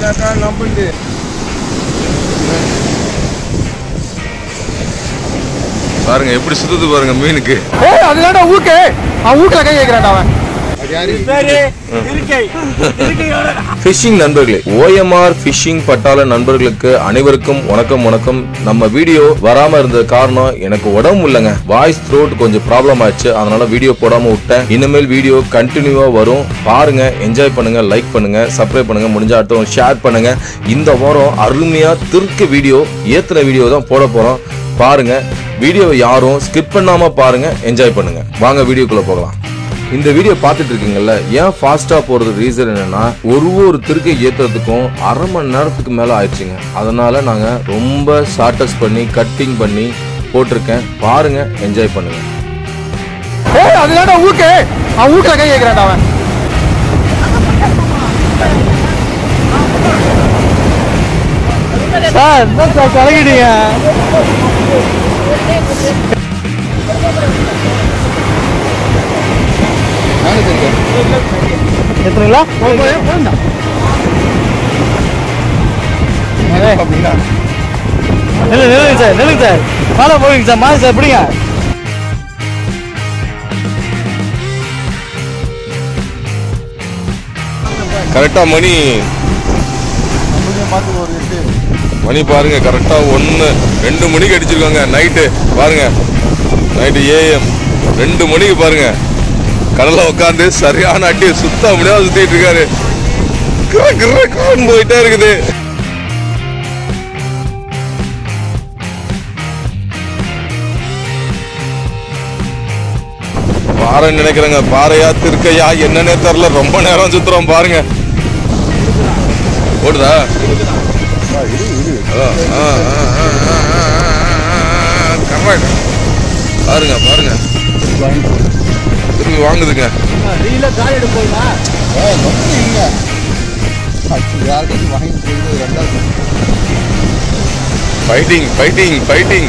இல்லைனாக்கா நம்மளுது பாருங்க எப்படி சுத்துது பாருங்க மீனுக்கு ஏய் அதுதான்டா ஊக்கு அவன் ஊக்குல கை வைக்கிறான்டா அவன் ஃபிஷிங் நண்பர்களே ஓஎம்ஆர் ஃபிஷிங் பட்டாள நண்பர்களுக்கு அனைவருக்கும் வணக்கம் வணக்கம் நம்ம வீடியோ வராம இருந்த காரணம் எனக்கு உடம்பு இல்லைங்க வாய்ஸ் த்ரோட் கொஞ்சம் ப்ராப்ளம் ஆயிடுச்சு அதனால வீடியோ போடாம விட்டேன் இனிமேல் வீடியோ கண்டினியூவா வரும் பாருங்க என்ஜாய் பண்ணுங்க லைக் பண்ணுங்க சப்ஸ்கிரைப் பண்ணுங்க முடிஞ்ச அடுத்தவங்க ஷேர் பண்ணுங்க இந்த வாரம் அருமையா திருக்க வீடியோ ஏத்துன வீடியோ தான் போட போறோம் பாருங்க வீடியோவை யாரும் ஸ்கிப் பண்ணாம பாருங்க என்ஜாய் பண்ணுங்க வாங்க வீடியோக்குள்ள போகலாம் இந்த வீடியோ பார்த்துட்டு இருக்கீங்கல்ல ஏன் ஃபாஸ்டா போறது ரீசன் என்னன்னா ஒரு ஒரு திருக்கை ஏத்துறதுக்கும் அரை மணி நேரத்துக்கு மேல ஆயிடுச்சுங்க அதனால நாங்க ரொம்ப ஷார்டஸ் பண்ணி கட்டிங் பண்ணி போட்டிருக்கேன் பாருங்க என்ஜாய் பண்ணுங்க ஏய் அதுதான்டா ஊக்கு அவன் ஊக்குல கை வைக்கிறான்டா அவன் சார் என்ன சார் கலகிட்டீங்க எத்தனைங்களா நில்லு நில்லுங்க சார் நில்லுங்க சார் மேலே போவீங்க சார் மாறி சார் பிடிங்க கரெக்டா மணி மணி பாருங்க கரெக்டா ஒன்னு ரெண்டு மணிக்கு அடிச்சிருக்காங்க நைட்டு பாருங்க நைட்டு ஏஎம் ரெண்டு மணிக்கு பாருங்க கடல்ல உட்காந்து சரியான அடி சுத்த முடியாது சுத்திட்டு இருக்காரு கிர கிர கிரன்னு போயிட்டே இருக்குது பாறை நினைக்கிறேங்க பாறையா திருக்கையா என்னன்னே தெரியல ரொம்ப நேரம் சுத்துறோம் பாருங்க ஓடுதா ஆ, ஆ, ஆ, ஆ, ஆ, ஆ, ஆ, ஆ, correct. பாருங்க பாருங்க திரும்பி வாங்குதுங்க நீல காலி எடுக்க போயிடா ஃபைட்டிங் ஃபைட்டிங் ஃபைட்டிங்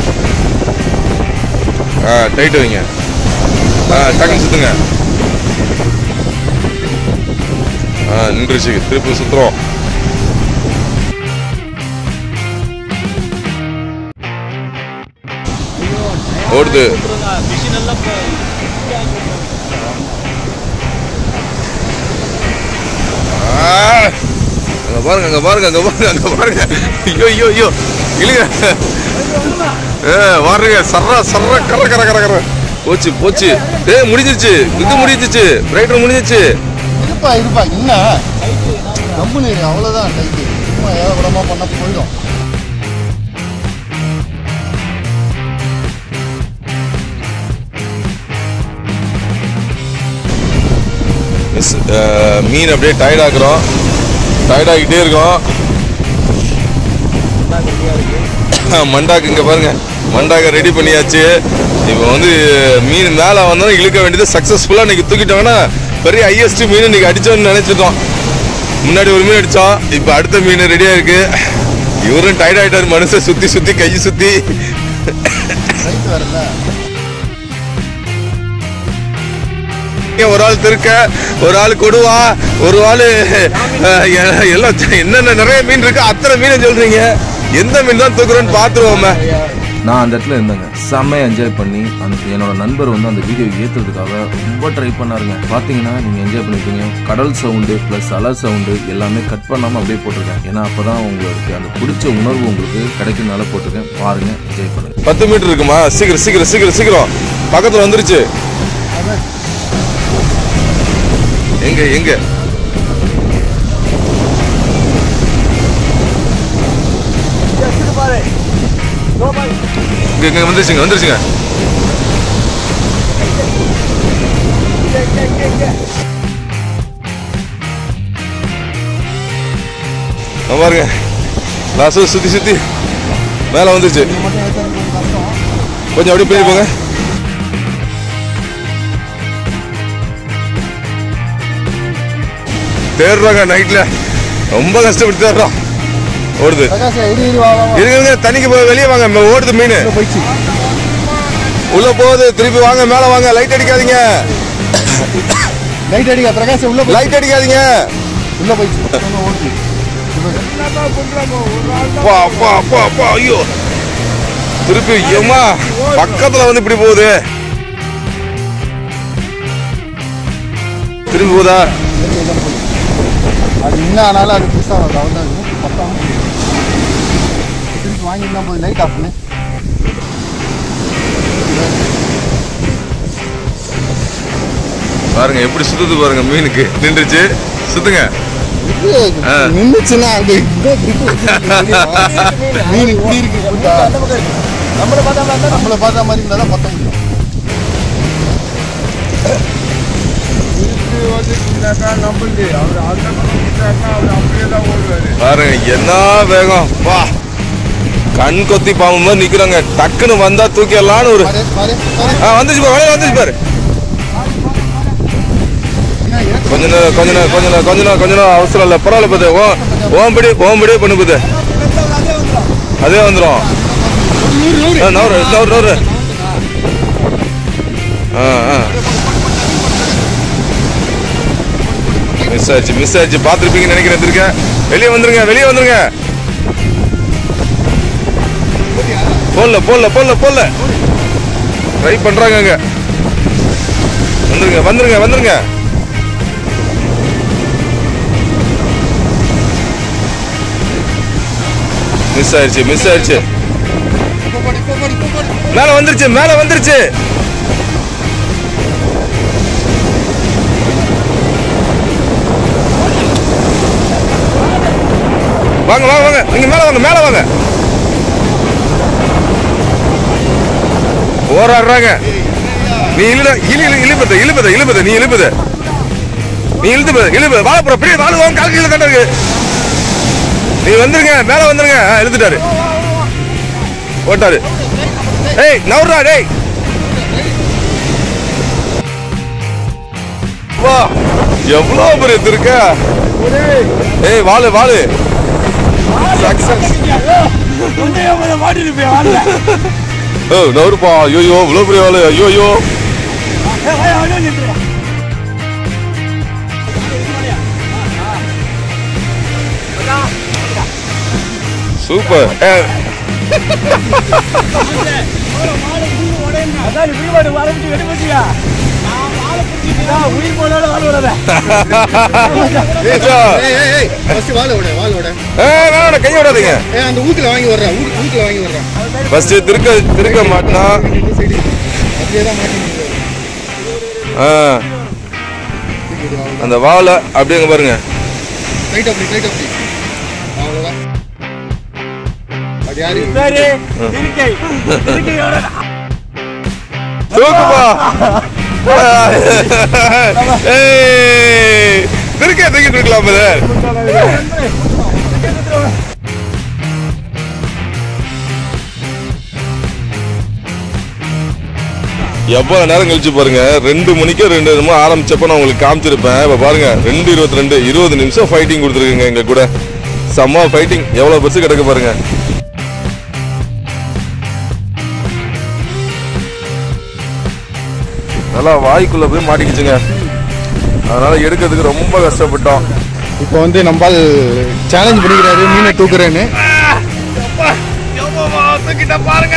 ஆ டைட் வைங்க ஆ டக்குன்னு சுத்துங்க ஆ நின்றுச்சு திருப்பி சுத்துறோம் ஓடுது ஆ, அங்க பாருங்க அங்க பாருங்க அங்க பாருங்க அங்க பாருங்க ஐயோ ஐயோ ஐயோ இழுங்க ஏ வாருங்க சர்ரா சர்ரா கர கர கர கர போச்சு போச்சு ஏய் முடிஞ்சிருச்சு இது முடிஞ்சிருச்சு பிரைட்டர் முடிஞ்சிருச்சு இருப்பா இருப்பா என்ன கம்பெனி அவ்வளோதான் டைட்டு சும்மா ஏதாவது விடமா பண்ண போயிடும் மிஸ் மீன் அப்படியே டயர்ட் ஆக்குறோம் டயர்ட் ஆகிட்டே இருக்கோம் மண்டாக்கு இங்க பாருங்க மண்டாக்க ரெடி பண்ணியாச்சு இப்போ வந்து மீன் மேலே வந்தோம் இழுக்க வேண்டியது சக்ஸஸ்ஃபுல்லாக இன்னைக்கு தூக்கிட்டோம்னா பெரிய ஹையஸ்ட் மீன் இன்னைக்கு அடிச்சோம்னு நினைச்சிட்டோம் முன்னாடி ஒரு மீன் அடிச்சோம் இப்போ அடுத்த மீன் ரெடியா இருக்கு இவரும் டயர்ட் ஆயிட்டாரு மனுஷன் சுத்தி சுத்தி கை சுத்தி ரைட்டு வரல ஒரு ஆள் திருக்க ஒரு ஆள் கொடுவா ஒரு ஆள் அஹ், எ- எல்லாம் என்னென்ன நிறைய மீன் இருக்கு அத்தனை மீனை சொல்றீங்க எந்த மீன் தான் தூக்குறோன்னு பாத்துருவோமே நான் அந்த இடத்துல இருந்தேங்க செம்மையா என்ஜாய் பண்ணி அந்த என்னோட நண்பர் வந்து அந்த வீடியோ ஏத்துறதுக்காக ரொம்ப ட்ரை பண்ணாருங்க பாத்தீங்கன்னா நீங்க என்ஜாய் பண்ணிருப்பீங்க கடல் சவுண்டு பிளஸ் அலர் சவுண்டு எல்லாமே கட் பண்ணாம அப்படியே போட்டிருக்கேன் ஏன்னா அப்பதான் உங்களுக்கு அந்த பிடிச்ச உணர்வு உங்களுக்கு கிடைக்கிறதுனால போட்டிருக்கேன் பாருங்க என்ஜாய் பண்ணுங்க பத்து மீட்டர் இருக்குமா சீக்கிரம் சீக்கிரம் சீக்கிரம் சீக்கிரம் பக்கத்துல வந்துருச்சு எங்க எங்க இங்க இங்க வந்துருச்சுங்க வந்துருச்சுங்க இங்க பாருங்க லாஸ்ட் சுத்தி சுத்தி மேல வந்துருச்சு கொஞ்சம் அப்படியே போய் போங்க தேடுறாங்க நைட்ல ரொம்ப கஷ்டப்பட்டு தேடுறோம் ஓடுது பிரகாஷ் இரு இரு வா வா வா இருங்க இருங்க, தண்ணிக்கு போய் வெளியே வாங்க ம- ஓடுது மீன் போயிடுச்சு உள்ள போகுது திருப்பி வாங்க மேல வாங்க லைட் அடிக்காதீங்க லைட் அடிக்க பிரகாஷ் உள்ள போய் லைட் அடிக்காதீங்க உள்ள போயிடுச்சு ஓடுச்சு அப்பா அப்பா அப்பா அப்பா ஐயோ திருப்பி ஏமா பக்கத்துல வந்து இப்படி போகுது திரும்பி போதா அது என்ன ஆனாலும் அது புதுசாக வரும் அவ்வளோ தான் பத்தாம் திருப்பி வாங்கிட்டு போது லைட் ஆஃப் பண்ணு பாருங்க எப்படி சுத்துது பாருங்க மீனுக்கு நின்றுச்சு சுத்துங்க இது ஆ. நின்றுச்சுன்னா அங்கே இந்த grip வச்சிருக்கு. மீன் இப்படி இருக்கு புரியுதா? நம்மளை பார்த்தா மாதிரி இருந்தால் தான் பத்த முடியும் பாருங்க என்ன வேகம் வா கண் கொத்தி பாம்பு மாதிரி நிக்கிறாங்க டக்குன்னு வந்தா தூக்கிடலான்னு ஒரு பாரு பாரு பாரு ஆ வந்துச்சு பாரு வலையில வந்துச்சு பாரு என்ன இறக்கு. கொஞ்ச நேரம் கொஞ்ச நேரம் கொஞ்ச நேரம் கொஞ்ச நேரம் கொஞ்ச நேரம் அவசரம் இல்லை பரவாயில்ல பாத்து ஓ ஓம்படி ஓம்படி பண்ணு பாத்து அதே வந்துடும் நவரு நவரு நவரு ஆ ஆ மிஸ் ஆயிடுச்சு மிஸ் ஆயிடுச்சு பார்த்துருப்பீங்கன்னு நினைக்கிறேன் திருக்க வெளியே வந்துருங்க வெளியே வந்துருங்க போடல போடல போடல போடல ட்ரை பண்றாங்க அங்க வந்துருங்க வந்துருங்க வந்துருங்க மிஸ் ஆயிடுச்சு மிஸ் ஆயிடுச்சு இப்போ போடு, இப்போ போடு, இப்போ போடு. மேல வந்துருச்சு மேல வந்துருச்சு வாங்க வாங்க வாங்க நீங்க மேல வாங்க மேல வாங்க போராடுறாங்க நீ இழுட இழு இழு இழுப்பத இழுப்பத இழுப்பத நீ இழுப்பத நீ இழுத்து இழுப்பத வாழப்புற பெரிய வாழ வாங்க கால் கீழே தாண்டா இருக்கு நீ வந்துருங்க மேல வந்துருங்க ஆ, இழுத்துட்டாரு போட்டாரு ஏய் நவுறா டேய் வா எவ்வளவு பெரிய இது இருக்க ஏய் வாளு வாளு சக்சஸ் ஓ நவுறுப்பா ஐயோ இவ்வளவு பெரிய வாளு ஐயோ ஐயோ சூப்பர் ஏ, ஏய், ஏய், ஏய், ஏய், first வாழை விடு, வாழை விடு. ஏய், வேணாம் வேணாம், கையை விடாதீங்க ஏய், அந்த ஊக்குல வாங்கி வர்றேன் ஊ- ஊக்குல வாங்கி வர்றேன் ஃபர்ஸ்ட் திருக்க திருக்க மாட்டினா இந்த சைடு அப்படியே தான் மாட்டிக்கிட்டு ஆ, அந்த வாழை அப்படியே இங்க பாருங்க ரைட் அப்படி ரைட் அப்படி அவ்வளோதான் அது யாரு தூக்குப்பா ஏய் திருக்க தூக்கிட்டு இருக்கலாம் பிரதர் எவ்வளவு நேரம் கழிச்சு பாருங்க ரெண்டு மணிக்கு ரெண்டு நிமிஷம் ஆரம்பிச்சப்ப நான் உங்களுக்கு காமிச்சிருப்பேன் இப்ப பாருங்க ரெண்டு இருபத்தி ரெண்டு இருபது நிமிஷம் ஃபைட்டிங் கொடுத்துருக்குங்க எங்க கூட செம்ம ஃபைட்டிங் எவ்வளவு பெருசு கிடக்கு பாருங்க நல்லா வாய்க்குள்ள போய் மாட்டிக்கிச்சுங்க அதனால எடுக்கிறதுக்கு ரொம்ப கஷ்டப்பட்டோம் இப்போ வந்து நம்ம சேலஞ்ச் பண்ணிக்கிறாரு மீனை தூக்குறேன்னு பாருங்க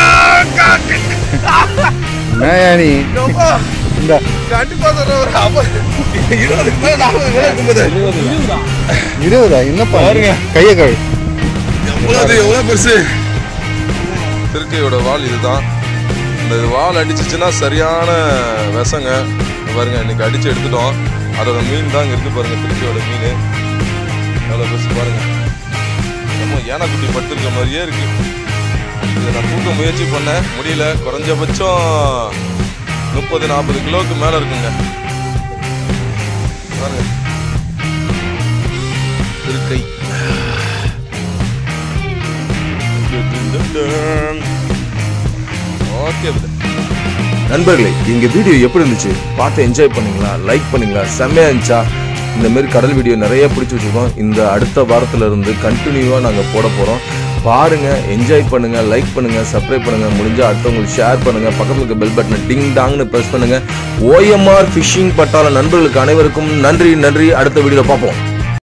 என்னய்யா நீ இந்த கண்டிப்பா சொல்றேன் ஒரு ஐம்பது, இருபதுக்கு மேல நாற்பது மேல இருக்கும்போது இருபதா என்னப்பா பாருங்க. கையை கழு எவ்வளவு எவ்வளவு பெருசு திருக்கையோட வால் இதுதான் இந்த வால் அடிச்சிச்சுன்னா சரியான விஷங்க இங்க பாருங்க இன்னைக்கு அடிச்சு எடுத்துட்டோம் அதோட மீன் தான் இங்க இருக்கு பாருங்க திருக்கையோட மீன் எவ்வளவு பெருசு பாருங்க நம்ம யானைக்குட்டி படுத்திருக்க மாதிரியே இருக்கு இதை நான் தூக்க முயற்சி பண்ணேன் முடியல குறைஞ்சபட்சம் முப்பது நாற்பது கிலோவுக்கு மேல இருக்குங்க பாருங்க திருக்கை ஓகே நண்பர்களே எங்க வீடியோ எப்படி இருந்துச்சு பார்த்து என்ஜாய் பண்ணீங்களா லைக் பண்ணீங்களா செம்மையா இருந்துச்சா இந்த மாதிரி கடல் வீடியோ நிறைய பிடிச்சி வச்சிருக்கோம் இந்த அடுத்த வாரத்துல இருந்து கண்டினியூவா நாங்க போட போறோம் பாருங்க என்ஜாய் பண்ணுங்க லைக் பண்ணுங்க சப்ஸ்கிரைப் பண்ணுங்க முடிஞ்சா அடுத்தவங்களுக்கு ஷேர் பண்ணுங்க பக்கத்துல இருக்க பெல் பட்டனை டிங் டாங்னு பிரஸ் பண்ணுங்க ஓஎம்ஆர் ஃபிஷிங் பட்டாள நண்பர்களுக்கு அனைவருக்கும் நன்றி நன்றி அடுத்த வீடியோல பார்ப்போம்